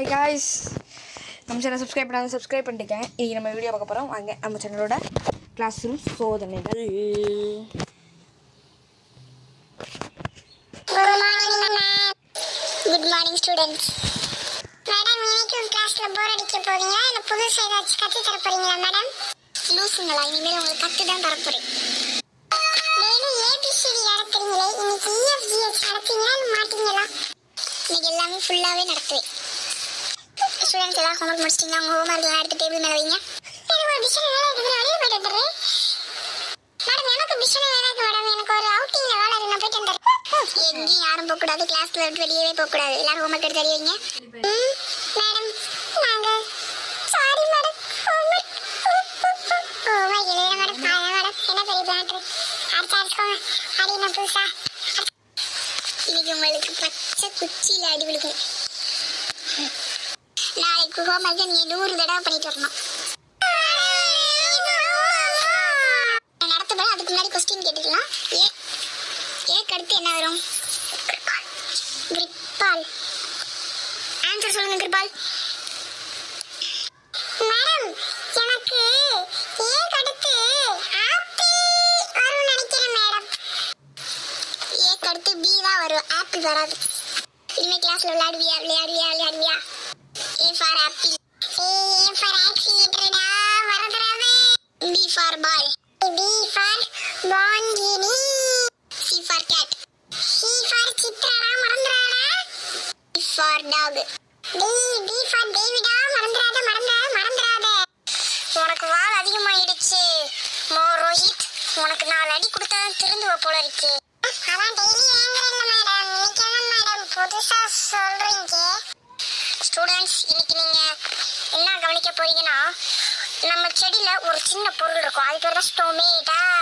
hi guys நம்ம channel subscribe பண்ணாங்க subscribe பண்ணிட்டேன் இன்றைக்கி நம்ம வீடியோ பார்க்க போகிறோம் வாங்க நம்ம சேனலோட கிளாஸ் ரூம் சோதனைகள் குட் மார்னிங் ஸ்டூடெண்ட்ஸ் மேடம் இன்னைக்கும் கிளாஸ்ல போர் அடிக்க போறீங்களா இல்ல புதுசா ஏதாச்சும் கத்து தர போறீங்களா மேடம் லூசுங்களா இனிமேல் உங்களுக்கு கத்து தான் தர போறேன் டெய்லி ஏபிசிடி நடத்துறீங்களே இன்னைக்கு இஎஃப்ஜிஎச் நடத்தீங்களா இல்ல மாட்டீங்களா இன்னைக்கு எல்லாமே ஃபுல்லாவே நடத்துவேன் ஸ்டூடெண்ட்ஸ் எல்லாம் ஹோம்ஒர்க் முடிச்சிட்டீங்களா உங்க ஹோம்ஒர்க் எல்லாம் எடுத்து டேபிள் மேல வைங்க எனக்கு ஒரு விஷயம் வேலை இருக்குது வெளியே போயிட்டு வந்துடுறேன் மேடம் எனக்கு பிஷன் வேலை இருக்கு மேடம் எனக்கு ஒரு அவுட்டிங்ல வேலை இருக்கு நான் போயிட்டு வந்துடுறேன் எங்கேயும் யாரும் போக கூடாது கிளாஸ்ல விட்டு வெளியவே போக கூடாது எல்லாரும் ஹோம்ஒர்க் எடுத்து தருவீங்க ம், மேடம் நாங்க சாரி மேடம் ஹோம்ஒர்க் ஹோம்ஒர்க் எழுதுற மேடம் அதான் மேடம் என்ன பெரிய பிளான் அடுத்த அடிச்சுக்கோங்க அடி என்ன புதுசா இன்னைக்கு உங்களுக்கு பச்சை குச்சியில அடி விழுகும் நாளைக்கு ஹோம்ஒர்க் நீ நூறு தடவை பண்ணிட்டு வரணும் நான் நடத்தப்பட அதுக்கு முன்னாடி கொஸ்டின் கேட்டுக்கலாம் ஏ ஏக்கு அடுத்து என்ன வரும் கிரிப்பால் ஆன்சர் சொல்லுங்க கிரிப்பால் மேடம் எனக்கு ஏக்கு அடுத்து ஆப்பிள் வரும்னு நினைக்கிறேன் மேடம் ஏக்கு அடுத்து பி தான் வரும் ஆப்பிள் வராது இனிமே கிளாஸ்ல விளையாடுவியா விளையாடுவியா விளையாடுவியா A for apple A for ஆக்சிலேட்டர்டா மறந்துடாத B for ball B for பாங்கினி C for cat C for சித்ராடா மறந்துடாதா D for dog D D for டேவிடா மறந்துடாத மறந்துடாத மறந்துடாத உனக்கு வால் அதிகமாயிடுச்சு மோ ரோஹித் உனக்கு நாலு அடி கொடுத்தா திருந்துவ போல இருக்கு அதான் டெய்லி ஏங்குறேன்ல மேடம் இன்னைக்கு என்ன மேடம் புதுசா சொல்றீங்க ஸ்டூடெண்ட்ஸ் இன்னைக்கு நீங்க என்ன கவனிக்க போறீங்கன்னா நம்ம செடியில ஒரு சின்ன பொருள் இருக்கும் அது பேர் தான் ஸ்டோமேட்டா